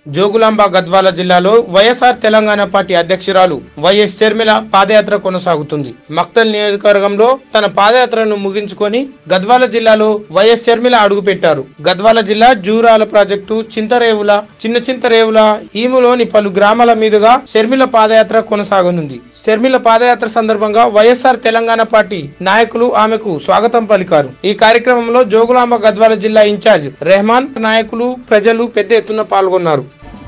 జోగులాంబ గద్వాల జిల్లాలో YSR Telangana party అధ్యక్షురాలు YS Sharmila పాదయాత్ర కొనసాగుతుంది మక్తల్ నియోజకవర్గంలో తన పాదయాత్రను ముగించుకొని గద్వాల జిల్లాలో వైఎస్ షర్మిల అడుగుపెట్టారు గద్వాల జిల్లా జూరాల ప్రాజెక్టు చింతరేవుల చిన్న చింతరేవుల ఈములోని పలు గ్రామాల మీదుగా షర్మిల పాదయాత్ర కొనసాగనుంది షర్మిల పాదయాత్ర సందర్భంగా వైఎస్ఆర్ తెలంగాణ పార్టీ నాయకులు ఆమెకు స్వాగతం పలికారు ఈ కార్యక్రమంలో జోగులాంబ గద్వాల జిల్లా ఇన్ఛార్జ్ రెహమాన్ నాయకులు ప్రజలు పెద్ద ఎత్తున పాల్గొన్నారు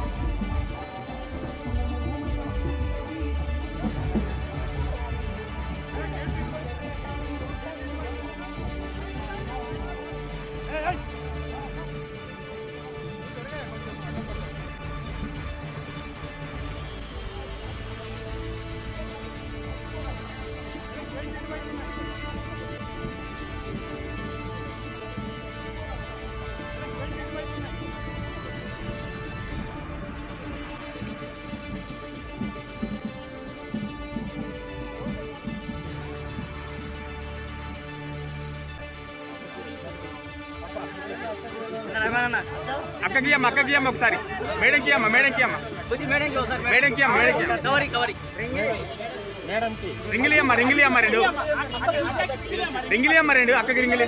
అక్కకి అమ్మ అక్కకి అమ్మ ఒకసారి మేడంకి అమ్మ మేడంకి అమ్మ మేడంకి అమ్మ మేడంకి అమ్మ రింగిలి అమ్మ రింగిలి అమ్మ రెండు రింగిలి అమ్మ రెండు అక్కకి రింగిలి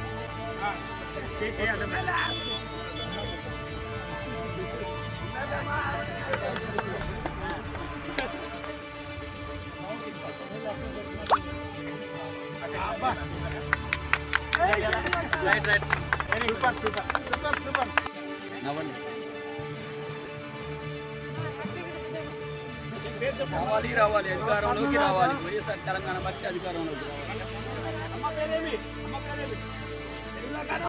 రావాలి రావాలి అధికారంలోకి రావాలి వైఎస్ఆర్ తెలంగాణ పార్టీ అధికారంలోకి రావాలి